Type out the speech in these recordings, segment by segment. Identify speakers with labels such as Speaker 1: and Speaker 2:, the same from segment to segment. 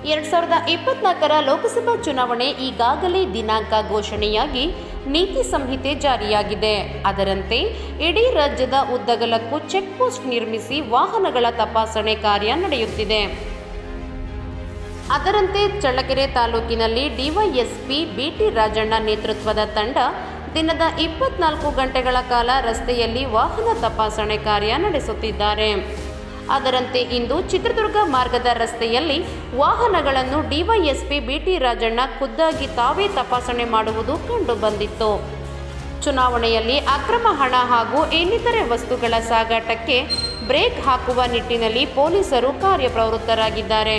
Speaker 1: ಎರಡ್ ಸಾವಿರದ ಇಪ್ಪತ್ನಾಲ್ಕರ ಲೋಕಸಭಾ ಚುನಾವಣೆ ಈಗಾಗಲೇ ದಿನಾಂಕ ಘೋಷಣೆಯಾಗಿ ನೀತಿ ಸಂಹಿತೆ ಜಾರಿಯಾಗಿದೆ ಅದರಂತೆ ಇಡೀ ರಾಜ್ಯದ ಉದ್ದಗಲಕ್ಕೂ ಚೆಕ್ ಪೋಸ್ಟ್ ನಿರ್ಮಿಸಿ ವಾಹನಗಳ ತಪಾಸಣೆ ಕಾರ್ಯ ನಡೆಯುತ್ತಿದೆ ಅದರಂತೆ ಚಳ್ಳಕೆರೆ ತಾಲೂಕಿನಲ್ಲಿ ಡಿವೈಎಸ್ಪಿ ಬಿಟಿ ರಾಜಣ್ಣ ನೇತೃತ್ವದ ತಂಡ ದಿನದ ಇಪ್ಪತ್ನಾಲ್ಕು ಗಂಟೆಗಳ ಕಾಲ ರಸ್ತೆಯಲ್ಲಿ ವಾಹನ ತಪಾಸಣೆ ಕಾರ್ಯ ನಡೆಸುತ್ತಿದ್ದಾರೆ ಅದರಂತೆ ಇಂದು ಚಿತ್ರದುರ್ಗ ಮಾರ್ಗದ ರಸ್ತೆಯಲ್ಲಿ ವಾಹನಗಳನ್ನು ಡಿವೈಎಸ್ಪಿ ಬಿಟಿ ರಾಜಣ್ಣ ಖುದ್ದಾಗಿ ತಾವೇ ತಪಾಸಣೆ ಮಾಡುವುದು ಕಂಡುಬಂದಿತ್ತು ಚುನಾವಣೆಯಲ್ಲಿ ಅಕ್ರಮ ಹಣ ಹಾಗೂ ಇನ್ನಿತರೆ ವಸ್ತುಗಳ ಸಾಗಾಟಕ್ಕೆ ಬ್ರೇಕ್ ಹಾಕುವ ನಿಟ್ಟಿನಲ್ಲಿ ಪೊಲೀಸರು ಕಾರ್ಯಪ್ರವೃತ್ತರಾಗಿದ್ದಾರೆ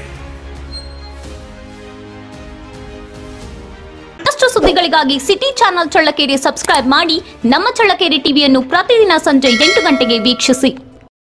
Speaker 2: ಮತ್ತಷ್ಟು ಸುದ್ದಿಗಳಿಗಾಗಿ ಸಿಟಿ ಚಾನೆಲ್ ಚಳ್ಳಕೆರೆ ಸಬ್ಸ್ಕ್ರೈಬ್ ಮಾಡಿ ನಮ್ಮ ಚಳ್ಳಕೆರೆ ಟಿವಿಯನ್ನು ಪ್ರತಿದಿನ ಸಂಜೆ ಎಂಟು ಗಂಟೆಗೆ ವೀಕ್ಷಿಸಿ